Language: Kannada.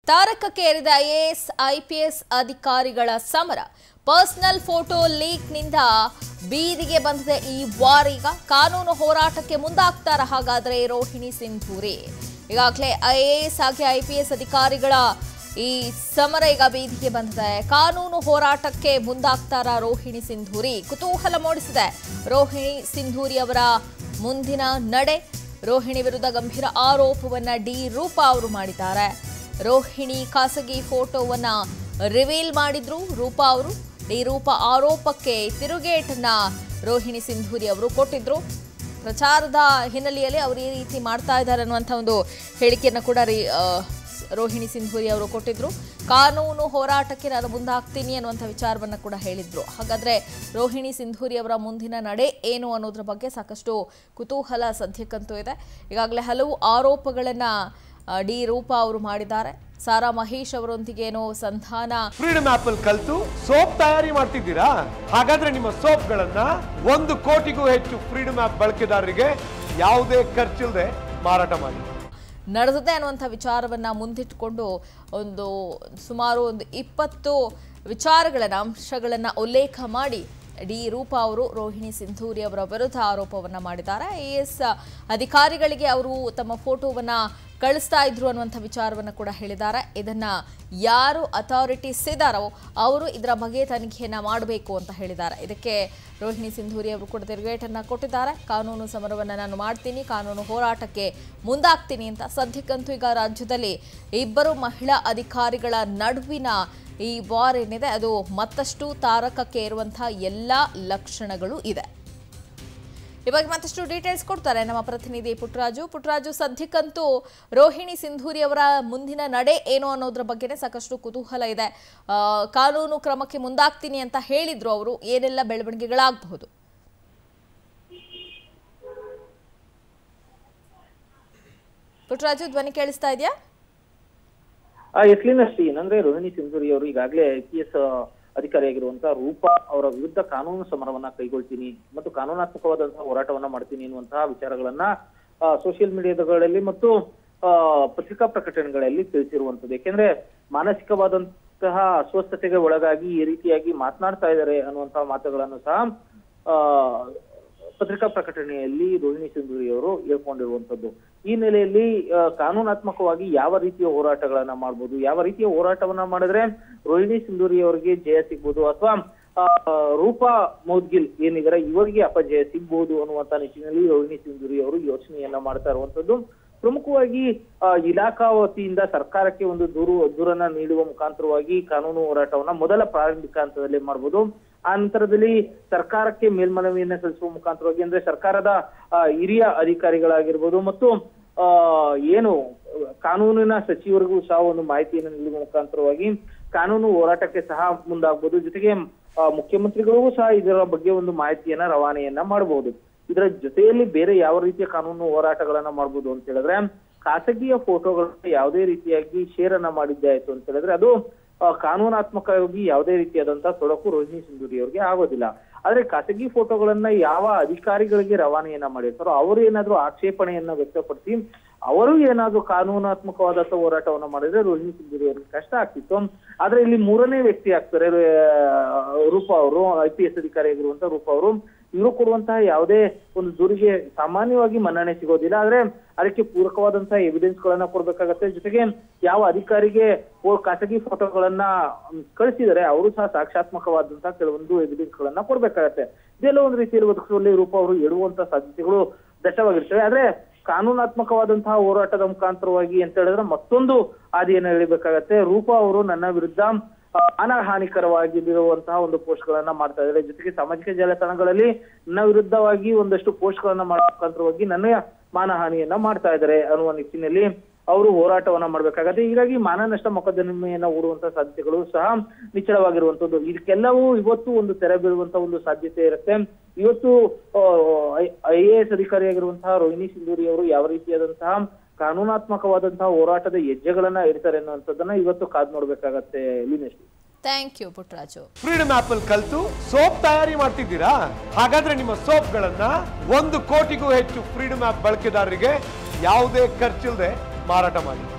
ತಾರಕಕ್ಕೇರಿದ ಐಎಎಸ್ ಐಪಿಎಸ್ ಅಧಿಕಾರಿಗಳ ಸಮರ ಪರ್ಸನಲ್ ಫೋಟೋ ಲೀಕ್ನಿಂದ ಬೀದಿಗೆ ಬಂದಿದೆ ಈ ವಾರ್ ಈಗ ಕಾನೂನು ಹೋರಾಟಕ್ಕೆ ಮುಂದಾಗ್ತಾರ ಹಾಗಾದ್ರೆ ರೋಹಿಣಿ ಸಿಂಧೂರಿ ಈಗಾಗಲೇ ಐಎಎಸ್ ಹಾಗೆ ಐಪಿಎಸ್ ಅಧಿಕಾರಿಗಳ ಈ ಸಮರ ಈಗ ಬೀದಿಗೆ ಬಂದಿದೆ ಕಾನೂನು ಹೋರಾಟಕ್ಕೆ ಮುಂದಾಗ್ತಾರ ರೋಹಿಣಿ ಸಿಂಧೂರಿ ಕುತೂಹಲ ಮೂಡಿಸಿದೆ ರೋಹಿಣಿ ಸಿಂಧೂರಿ ಅವರ ಮುಂದಿನ ನಡೆ ರೋಹಿಣಿ ವಿರುದ್ಧ ಗಂಭೀರ ಆರೋಪವನ್ನ ಡಿ ರೂಪಾ ಅವರು ಮಾಡಿದ್ದಾರೆ ರೋಹಿಣಿ ಖಾಸಗಿ ಫೋಟೋವನ್ನ ರಿವೀಲ್ ಮಾಡಿದ್ರು ರೂಪಾ ಅವರು ಡಿ ರೂಪಾ ಆರೋಪಕ್ಕೆ ತಿರುಗೇಟನ್ನ ರೋಹಿಣಿ ಸಿಂಧೂರಿ ಅವರು ಕೊಟ್ಟಿದ್ರು ಪ್ರಚಾರದ ಹಿನ್ನೆಲೆಯಲ್ಲಿ ಅವರು ಈ ರೀತಿ ಮಾಡ್ತಾ ಇದ್ದಾರೆ ಅನ್ನುವಂಥ ಒಂದು ಹೇಳಿಕೆಯನ್ನು ಕೂಡ ರೀ ಆ, ರೋಹಿಣಿ ಸಿಂಧೂರಿ ಅವರು ಕೊಟ್ಟಿದ್ರು ಕಾನೂನು ಹೋರಾಟಕ್ಕೆ ನಾನು ಮುಂದಾಗ್ತೀನಿ ಅನ್ನುವಂಥ ವಿಚಾರವನ್ನು ಕೂಡ ಹೇಳಿದ್ರು ಹಾಗಾದ್ರೆ ರೋಹಿಣಿ ಸಿಂಧೂರಿ ಅವರ ಮುಂದಿನ ನಡೆ ಏನು ಅನ್ನೋದ್ರ ಬಗ್ಗೆ ಸಾಕಷ್ಟು ಕುತೂಹಲ ಸದ್ಯಕ್ಕಂತೂ ಇದೆ ಈಗಾಗಲೇ ಹಲವು ಆರೋಪಗಳನ್ನು ಡಿ ರೂಪಾ ಅವರು ಮಾಡಿದ್ದಾರೆ ಸಾರಾ ಮಹೇಶ್ ಅವರೊಂದಿಗೆ ಏನೋ ಸಂಧಾನ ಫ್ರೀಡಮ್ ಆಪ್ ಅಲ್ಲಿ ಕಲ್ತು ಸೋಪ್ ತಯಾರಿ ಮಾಡ್ತಿದ್ದೀರಾ ಹಾಗಾದ್ರೆ ನಿಮ್ಮ ಸೋಪ್ಗಳನ್ನ ಒಂದು ಕೋಟಿಗೂ ಹೆಚ್ಚು ಫ್ರೀಡಮ್ ಆಪ್ ಬಳಕೆದಾರರಿಗೆ ಯಾವುದೇ ಖರ್ಚಿಲ್ಲದೆ ಮಾರಾಟ ಮಾಡಿ ನಡೆದಿದೆ ಅನ್ನುವಂಥ ವಿಚಾರವನ್ನು ಮುಂದಿಟ್ಟುಕೊಂಡು ಒಂದು ಸುಮಾರು ಒಂದು ಇಪ್ಪತ್ತು ವಿಚಾರಗಳನ್ನು ಅಂಶಗಳನ್ನು ಉಲ್ಲೇಖ ಮಾಡಿ ಡಿ ರೂಪಾ ಅವರು ರೋಹಿಣಿ ಸಿಂಧೂರಿ ಅವರ ವಿರುದ್ಧ ಆರೋಪವನ್ನು ಮಾಡಿದ್ದಾರೆ ಐ ಎಸ್ ಅಧಿಕಾರಿಗಳಿಗೆ ಅವರು ತಮ್ಮ ಫೋಟೋವನ್ನು ಕಳಿಸ್ತಾ ಇದ್ರು ಅನ್ನುವಂಥ ವಿಚಾರವನ್ನು ಕೂಡ ಹೇಳಿದ್ದಾರೆ ಇದನ್ನ ಯಾರು ಅಥಾರಿಟೀಸ್ ಇದ್ದಾರೋ ಅವರು ಇದರ ಬಗ್ಗೆ ತನಿಖೆಯನ್ನ ಮಾಡಬೇಕು ಅಂತ ಹೇಳಿದ್ದಾರೆ ಇದಕ್ಕೆ ರೋಹಿಣಿ ಸಿಂಧೂರಿ ಅವರು ಕೂಡ ತಿರುಗೇಟನ್ನ ಕೊಟ್ಟಿದ್ದಾರೆ ಕಾನೂನು ಸಮರವನ್ನು ನಾನು ಮಾಡ್ತೀನಿ ಕಾನೂನು ಹೋರಾಟಕ್ಕೆ ಮುಂದಾಗ್ತೀನಿ ಅಂತ ಸದ್ಯಕ್ಕಂತೂ ಈಗ ರಾಜ್ಯದಲ್ಲಿ ಇಬ್ಬರು ಮಹಿಳಾ ಅಧಿಕಾರಿಗಳ ನಡುವಿನ ಈ ವಾರ್ ಏನಿದೆ ಅದು ಮತ್ತಷ್ಟು ತಾರಕಕ್ಕೆ ಇರುವಂತಹ ಎಲ್ಲ ಲಕ್ಷಣಗಳು ಇದೆ ಈ ಬಗ್ಗೆ ಮತ್ತಷ್ಟು ಡೀಟೇಲ್ಸ್ ಕೊಡ್ತಾರೆ ನಮ್ಮ ಪ್ರತಿನಿಧಿ ಪುಟ್ಟರಾಜು ಪುಟ್ಟರಾಜು ಸದ್ಯಕ್ಕಂತೂ ರೋಹಿಣಿ ಸಿಂಧೂರಿ ಅವರ ಮುಂದಿನ ನಡೆ ಏನು ಅನ್ನೋದ್ರ ಬಗ್ಗೆನೇ ಸಾಕಷ್ಟು ಕುತೂಹಲ ಇದೆ ಆ, ಕಾನೂನು ಕ್ರಮಕ್ಕೆ ಮುಂದಾಗ್ತೀನಿ ಅಂತ ಹೇಳಿದ್ರು ಅವರು ಏನೆಲ್ಲ ಬೆಳವಣಿಗೆಗಳಾಗಬಹುದು ಪುಟ್ಟರಾಜು ಧ್ವನಿ ಕೇಳಿಸ್ತಾ ಇದೆಯಾ ಆ ಎಸ್ಲಿನಷ್ಟು ಏನಂದ್ರೆ ರೋಹಿಣಿ ಸಿಂಧೂರಿ ಅವರು ಈಗಾಗಲೇ ಐ ಪಿ ಎಸ್ ಅಧಿಕಾರಿಯಾಗಿರುವಂತಹ ರೂಪಾ ಅವರ ವಿರುದ್ಧ ಕಾನೂನು ಸಮರವನ್ನ ಕೈಗೊಳ್ತೀನಿ ಮತ್ತು ಕಾನೂನಾತ್ಮಕವಾದಂತಹ ಹೋರಾಟವನ್ನ ಮಾಡ್ತೀನಿ ಎನ್ನುವಂತಹ ವಿಚಾರಗಳನ್ನ ಸೋಷಿಯಲ್ ಮೀಡಿಯಾಗಳಲ್ಲಿ ಮತ್ತು ಆ, ಪತ್ರಿಕಾ ಪ್ರಕಟಣೆಗಳಲ್ಲಿ ತಿಳಿಸಿರುವಂತದ್ದು ಯಾಕೆಂದ್ರೆ ಮಾನಸಿಕವಾದಂತಹ ಅಸ್ವಸ್ಥತೆಗೆ ಒಳಗಾಗಿ ಈ ರೀತಿಯಾಗಿ ಮಾತನಾಡ್ತಾ ಇದ್ದಾರೆ ಅನ್ನುವಂತಹ ಮಾತುಗಳನ್ನು ಸಹ ಆ, ಪತ್ರಿಕಾ ಪ್ರಕಟಣೆಯಲ್ಲಿ ರೋಹಿಣಿ ಸಿಂಧೂರಿ ಅವರು ಹೇಳ್ಕೊಂಡಿರುವಂತದ್ದು ಈ ನೆಲೆಯಲ್ಲಿ ಆ, ಕಾನೂನಾತ್ಮಕವಾಗಿ ಯಾವ ರೀತಿಯ ಹೋರಾಟಗಳನ್ನ ಮಾಡ್ಬೋದು ಯಾವ ರೀತಿಯ ಹೋರಾಟವನ್ನ ಮಾಡಿದ್ರೆ ರೋಹಿಣಿ ಸಿಂಧೂರಿ ಅವರಿಗೆ ಜಯ ಸಿಗ್ಬೋದು ಅಥವಾ ಆ, ರೂಪಾ ಮೌದ್ಗಿಲ್ ಏನಿದ್ದಾರೆ ಇವರಿಗೆ ಅಪಜಯ ಸಿಗ್ಬೋದು ಅನ್ನುವಂತ ನಿಟ್ಟಿನಲ್ಲಿ ರೋಹಿಣಿ ಸಿಂಧೂರಿ ಅವರು ಯೋಚನೆಯನ್ನ ಮಾಡ್ತಾ ಇರುವಂತದ್ದು ಪ್ರಮುಖವಾಗಿ ಆ, ಇಲಾಖಾ ವತಿಯಿಂದ ಸರ್ಕಾರಕ್ಕೆ ಒಂದು ದೂರು ದೂರನ್ನ ನೀಡುವ ಮುಖಾಂತರವಾಗಿ ಕಾನೂನು ಹೋರಾಟವನ್ನ ಮೊದಲ ಪ್ರಾರಂಭಿಕ ಹಂತದಲ್ಲಿ ಮಾಡ್ಬೋದು ಆ ನಂತರದಲ್ಲಿ ಸರ್ಕಾರಕ್ಕೆ ಮೇಲ್ಮನವಿಯನ್ನ ಸಲ್ಲಿಸುವ ಮುಖಾಂತರವಾಗಿ ಅಂದ್ರೆ ಸರ್ಕಾರದ ಆ, ಹಿರಿಯ ಅಧಿಕಾರಿಗಳಾಗಿರ್ಬೋದು ಮತ್ತು ಆ ಏನು ಕಾನೂನಿನ ಸಚಿವರಿಗೂ ಸಹ ಒಂದು ಮಾಹಿತಿಯನ್ನು ನೀಡುವ ಮುಖಾಂತರವಾಗಿ ಕಾನೂನು ಹೋರಾಟಕ್ಕೆ ಸಹ ಮುಂದಾಗಬಹುದು ಜೊತೆಗೆ ಆ, ಮುಖ್ಯಮಂತ್ರಿಗಳಿಗೂ ಸಹ ಇದರ ಬಗ್ಗೆ ಒಂದು ಮಾಹಿತಿಯನ್ನ ರವಾನೆಯನ್ನ ಮಾಡಬಹುದು ಇದರ ಜೊತೆಯಲ್ಲಿ ಬೇರೆ ಯಾವ ರೀತಿಯ ಕಾನೂನು ಹೋರಾಟಗಳನ್ನ ಮಾಡ್ಬೋದು ಅಂತ ಹೇಳಿದ್ರೆ ಖಾಸಗಿಯ ಫೋಟೋಗಳನ್ನ ಯಾವುದೇ ರೀತಿಯಾಗಿ ಶೇರ್ ಅನ್ನ ಮಾಡಿದ್ದೆ ಆಯ್ತು ಅಂತ ಹೇಳಿದ್ರೆ ಅದು ಆ, ಕಾನೂನಾತ್ಮಕವಾಗಿ ಯಾವುದೇ ರೀತಿಯಾದಂತಹ ತೊಡಕು ರೋಹಿಣಿ ಸಿಂಧೂರಿ ಅವರಿಗೆ ಆಗೋದಿಲ್ಲ ಆದ್ರೆ ಖಾಸಗಿ ಫೋಟೋಗಳನ್ನ ಯಾವ ಅಧಿಕಾರಿಗಳಿಗೆ ರವಾನೆಯನ್ನ ಮಾಡಿರ್ತಾರೋ ಅವರು ಏನಾದ್ರೂ ಆಕ್ಷೇಪಣೆಯನ್ನ ವ್ಯಕ್ತಪಡಿಸಿ ಅವರು ಏನಾದ್ರೂ ಕಾನೂನಾತ್ಮಕವಾದಂತಹ ಹೋರಾಟವನ್ನ ಮಾಡಿದ್ರೆ ರೋಹಿಣಿ ಸಿಂಧೂರಿ ಅವರಿಗೆ ಕಷ್ಟ ಆಗ್ತಿತ್ತು ಆದ್ರೆ ಇಲ್ಲಿ ಮೂರನೇ ವ್ಯಕ್ತಿ ಆಗ್ತಾರೆ ಆ, ರೂಪಾ ಅವರು ಐ ಪಿ ಎಸ್ ಅಧಿಕಾರಿ ಆಗಿರುವಂತ ರೂಪಾ ಅವರು ಇವರು ಕೊಡುವಂತಹ ಯಾವುದೇ ಒಂದು ದೂರಿಗೆ ಸಾಮಾನ್ಯವಾಗಿ ಮನ್ನಣೆ ಸಿಗೋದಿಲ್ಲ ಆದ್ರೆ ಅದಕ್ಕೆ ಪೂರಕವಾದಂತಹ ಎವಿಡೆನ್ಸ್ ಗಳನ್ನ ಕೊಡ್ಬೇಕಾಗತ್ತೆ ಜೊತೆಗೆ ಯಾವ ಅಧಿಕಾರಿಗೆ ಫೋ- ಖಾಸಗಿ ಫೋಟೋಗಳನ್ನ ಮ್, ಕಳಿಸಿದರೆ ಅವರು ಸಹ ಸಾಕ್ಷಾತ್ಮಕವಾದಂತಹ ಕೆಲವೊಂದು ಎವಿಡೆನ್ಸ್ ಗಳನ್ನ ಕೊಡ್ಬೇಕಾಗತ್ತೆ ಇದೆಲ್ಲ ಒಂದು ರೀತಿಯಲ್ಲಿ ಒದಗಿಸುವಲ್ಲಿ ರೂಪ ಅವರು ಎಡುವಂತಹ ಸಾಧ್ಯತೆಗಳು ದಟ್ಟವಾಗಿರ್ತವೆ ಆದ್ರೆ ಕಾನೂನಾತ್ಮಕವಾದಂತಹ ಹೋರಾಟದ ಮುಖಾಂತರವಾಗಿ ಅಂತ ಹೇಳಿದ್ರೆ ಮತ್ತೊಂದು ಹಾದಿಯನ್ನು ಎಳಿಬೇಕಾಗತ್ತೆ ರೂಪಾ ಅವರು ನನ್ನ ವಿರುದ್ಧ ಮಾನಹಾನಿಕರವಾಗಿರುವಂತಹ ಒಂದು ಪೋಸ್ಟ್ ಗಳನ್ನ ಮಾಡ್ತಾ ಇದ್ದಾರೆ ಜೊತೆಗೆ ಸಾಮಾಜಿಕ ಜಾಲತಾಣಗಳಲ್ಲಿ ನನ್ನ ವಿರುದ್ಧವಾಗಿ ಒಂದಷ್ಟು ಪೋಸ್ಟ್ ಗಳನ್ನ ಮಾಡೋ ಮುಖಾಂತರವಾಗಿ ನನ್ನ ಮಾನಹಾನಿಯನ್ನ ಮಾಡ್ತಾ ಇದ್ದಾರೆ ಅನ್ನುವ ನಿಟ್ಟಿನಲ್ಲಿ ಅವರು ಹೋರಾಟವನ್ನ ಮಾಡ್ಬೇಕಾಗತ್ತೆ ಹೀಗಾಗಿ ಮಾನನಷ್ಟ ಮೊಕದ್ದಮೆಯನ್ನ ಹೂಡುವಂತಹ ಸಾಧ್ಯತೆಗಳು ಸಹ ನಿಚ್ಚಳವಾಗಿರುವಂತದ್ದು ಇದಕ್ಕೆಲ್ಲವೂ ಇವತ್ತು ಒಂದು ತೆರೆ ಬೀಳುವಂತಹ ಒಂದು ಸಾಧ್ಯತೆ ಇರುತ್ತೆ ಇವತ್ತು ಐ ಎ ಎಸ್ ಅಧಿಕಾರಿಯಾಗಿರುವಂತಹ ರೋಹಿಣಿ ಸಿಂಧೂರಿ ಅವರು ಯಾವ ರೀತಿಯಾದಂತಹ ಕಾನೂನಾತ್ಮಕವಾದಂತಹ ಹೋರಾಟದ ಹೆಜ್ಜೆಗಳನ್ನ ಇಡ್ತಾರೆ ಅನ್ನುವಂಥದ್ದನ್ನ ಇವತ್ತು ಕಾದ್ ನೋಡ್ಬೇಕಾಗತ್ತೆ ಲೀನೇಶ್ thank you Puttaraju freedom app ಅಲ್ಲಿ ಕಲ್ತು ಸೋಪ್ ತಯಾರಿ ಮಾಡ್ತಿದ್ದೀರಾ ಹಾಗಾದ್ರೆ ನಿಮ್ಮ ಸೋಪ್ಗಳನ್ನ ಒಂದು ಕೋಟಿಗೂ ಹೆಚ್ಚು ಫ್ರೀಡಮ್ ಆಪ್ ಬಳಕೆದಾರರಿಗೆ ಯಾವುದೇ ಖರ್ಚಿಲ್ಲದೆ ಮಾರಾಟ ಮಾಡಿ